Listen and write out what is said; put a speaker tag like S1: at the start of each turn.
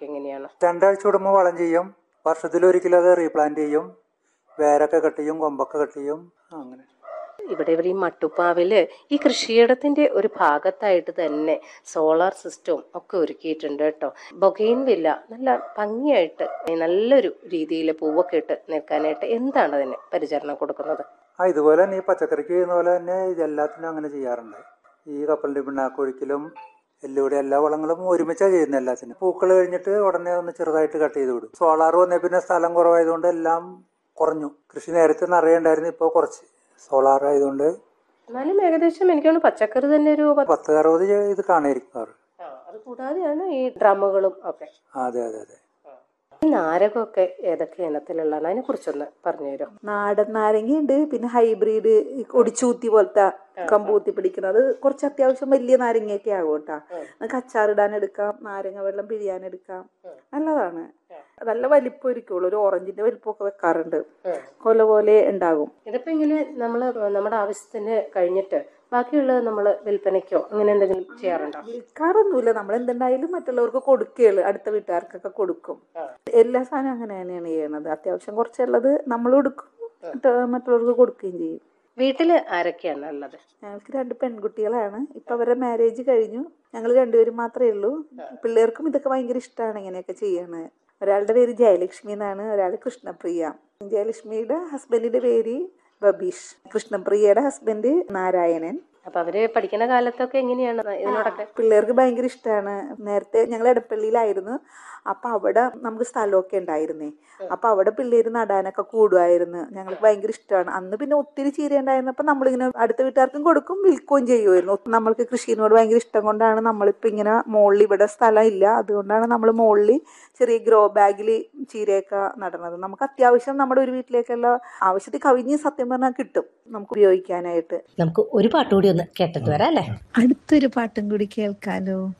S1: എങ്ങനെയാണ്
S2: രണ്ടാഴ്ച കൂടുമ്പോൾ വളം ചെയ്യും വർഷത്തിലൊരിക്കലും അത് റീപ്ലാന്റ് ചെയ്യും വേരൊക്കെ കട്ട് ചെയ്യും കൊമ്പൊക്കെ കട്ട് ചെയ്യും അങ്ങനെ
S1: ഇവിടെ ഇവർ ഈ മട്ടുപ്പാവില് ഈ കൃഷിയിടത്തിന്റെ ഒരു ഭാഗത്തായിട്ട് തന്നെ സോളാർ സിസ്റ്റവും ഒക്കെ ഒരുക്കിയിട്ടുണ്ട് കേട്ടോ ബൊഗെയിൻ വില്ല നല്ല ഭംഗിയായിട്ട് നല്ലൊരു രീതിയിൽ പൂവൊക്കെ ഇട്ട് നിൽക്കാനായിട്ട് എന്താണ് അതിന് പരിചരണം കൊടുക്കുന്നത്
S2: ആ ഇതുപോലെ തന്നെ ഈ പച്ചക്കറിക്ക് ചെയ്യുന്ന പോലെ തന്നെ ഇതെല്ലാത്തിനും അങ്ങനെ ചെയ്യാറുണ്ട് ഈ കപ്പലിൻ്റെ പിണ്ണാക്കൊഴിക്കലും എല്ലുകൂടി എല്ലാ വളങ്ങളും ഒരുമിച്ചാണ് ചെയ്യുന്നത് എല്ലാത്തിനും പൂക്കൾ കഴിഞ്ഞിട്ട് ഉടനെ ഒന്ന് ചെറുതായിട്ട് കട്ട് ചെയ്ത് വിടും സോളാർ വന്നേ പിന്നെ സ്ഥലം കുറവായതുകൊണ്ട് എല്ലാം കുറഞ്ഞു കൃഷി നേരത്തെ നിറയുണ്ടായിരുന്നു ഇപ്പോൾ കുറച്ച് സോളാർ ആയതുകൊണ്ട്
S1: എന്നാലും ഏകദേശം എനിക്കാണ് പച്ചക്കറി തന്നെ ഒരു പത്ത്
S2: പത്ത് അറുപത് ഇത് കാണായിരിക്കും അവർ
S1: ആ, അത് കൂടാതെയാണ് ഈ ഡ്രമ്മുകളും ഒക്കെ
S2: അതെ അതെ അതെ
S1: ഈ നാരകമൊക്കെ ഏതൊക്കെ ഇനത്തിലുള്ളതാണ് അതിനെ കുറിച്ചൊന്ന് പറഞ്ഞു തരും
S3: നാടൻ നാരങ്ങയുണ്ട് പിന്നെ ഹൈബ്രിഡ് ഒടിച്ചൂത്തി പോലത്തെ കമ്പൂത്തി പിടിക്കുന്നത് കുറച്ച് അത്യാവശ്യം വലിയ നാരങ്ങയൊക്കെ ആകും കേട്ടാ നമുക്ക് അച്ചാറിടാൻ എടുക്കാം നാരങ്ങ വെള്ളം പിഴിയാൻ എടുക്കാം നല്ലതാണ് നല്ല വലിപ്പം ഇരിക്കുള്ളൂ ഒരു ഓറഞ്ചിന്റെ വലിപ്പമൊക്കെ വെക്കാറുണ്ട് കൊല പോലെ ഉണ്ടാകും
S1: ഇതിപ്പോ ഇങ്ങനെ നമ്മൾ നമ്മുടെ ആവശ്യത്തിന് കഴിഞ്ഞിട്ട് ബാക്കിയുള്ളത് നമ്മൾ വിൽപ്പനയ്ക്കോ അങ്ങനെ എന്തെങ്കിലും ചെയ്യാറുണ്ടോ
S3: വിൽക്കാറൊന്നുമില്ല നമ്മൾ എന്തുണ്ടായാലും മറ്റുള്ളവർക്ക് കൊടുക്കുകയുള്ളു അടുത്ത വീട്ടുകാർക്കൊക്കെ കൊടുക്കും എല്ലാ സാധനവും അങ്ങനെ തന്നെയാണ് ചെയ്യണത് അത്യാവശ്യം കുറച്ചുള്ളത് നമ്മൾ കൊടുക്കും മറ്റ് മറ്റുള്ളവർക്ക് കൊടുക്കുകയും ചെയ്യും
S1: വീട്ടില് ആരൊക്കെയാണ് ഉള്ളത്
S3: ഞങ്ങൾക്ക് രണ്ട് പെൺകുട്ടികളാണ് ഇപ്പൊ അവരുടെ മാരേജ് കഴിഞ്ഞു ഞങ്ങൾ രണ്ടുപേരും മാത്രമേ ഉള്ളൂ പിള്ളേർക്കും ഇതൊക്കെ ഭയങ്കര ഇഷ്ടമാണ് ഇങ്ങനെയൊക്കെ ചെയ്യണത് ഒരാളുടെ പേര് ജയലക്ഷ്മി എന്നാണ് ഒരാൾ കൃഷ്ണപ്രിയ ജയലക്ഷ്മിയുടെ ഹസ്ബൻഡിന്റെ പേര് ബബീഷ് കൃഷ്ണപ്രിയയുടെ ഹസ്ബൻഡ് നാരായണൻ
S1: അപ്പൊ അവര് പഠിക്കുന്ന കാലത്തൊക്കെ എങ്ങനെയാണ് ഇതിനോടൊക്കെ
S3: പിള്ളേർക്ക് ഭയങ്കര ഇഷ്ടമാണ് നേരത്തെ ഞങ്ങൾ എടപ്പള്ളിയിലായിരുന്നു അപ്പൊ അവിടെ നമുക്ക് സ്ഥലമൊക്കെ ഉണ്ടായിരുന്നേ അപ്പൊ അവിടെ പിള്ളേര് നടാനൊക്കെ കൂടുമായിരുന്നു ഞങ്ങൾക്ക് ഭയങ്കര ഇഷ്ടമാണ് അന്ന് പിന്നെ ഒത്തിരി ചീര ഉണ്ടായിരുന്നപ്പോ നമ്മളിങ്ങനെ അടുത്ത വീട്ടുകാർക്കും കൊടുക്കും വിൽക്കുകയും ചെയ്യുമായിരുന്നു ഒത്ത് നമ്മൾക്ക് കൃഷിനോട് ഭയങ്കര ഇഷ്ടം കൊണ്ടാണ് നമ്മളിപ്പോ ഇങ്ങനെ മുകളിൽ ഇവിടെ സ്ഥലം ഇല്ല അതുകൊണ്ടാണ് നമ്മൾ മുകളിൽ ചെറിയ ഗ്രോ ബാഗിൽ ചീരയൊക്കെ നടണത് നമുക്ക് അത്യാവശ്യം നമ്മുടെ ഒരു വീട്ടിലേക്കുള്ള ആവശ്യത്തിൽ കവിഞ്ഞ് സത്യം പറഞ്ഞാൽ കിട്ടും നമുക്ക് ഉപയോഗിക്കാനായിട്ട്
S4: നമുക്ക് ഒരു പാട്ട് കൂടി ഒന്ന് കേട്ടിട്ട് വരാം അല്ലേ
S5: അടുത്തൊരു പാട്ടും കൂടി കേൾക്കാലോ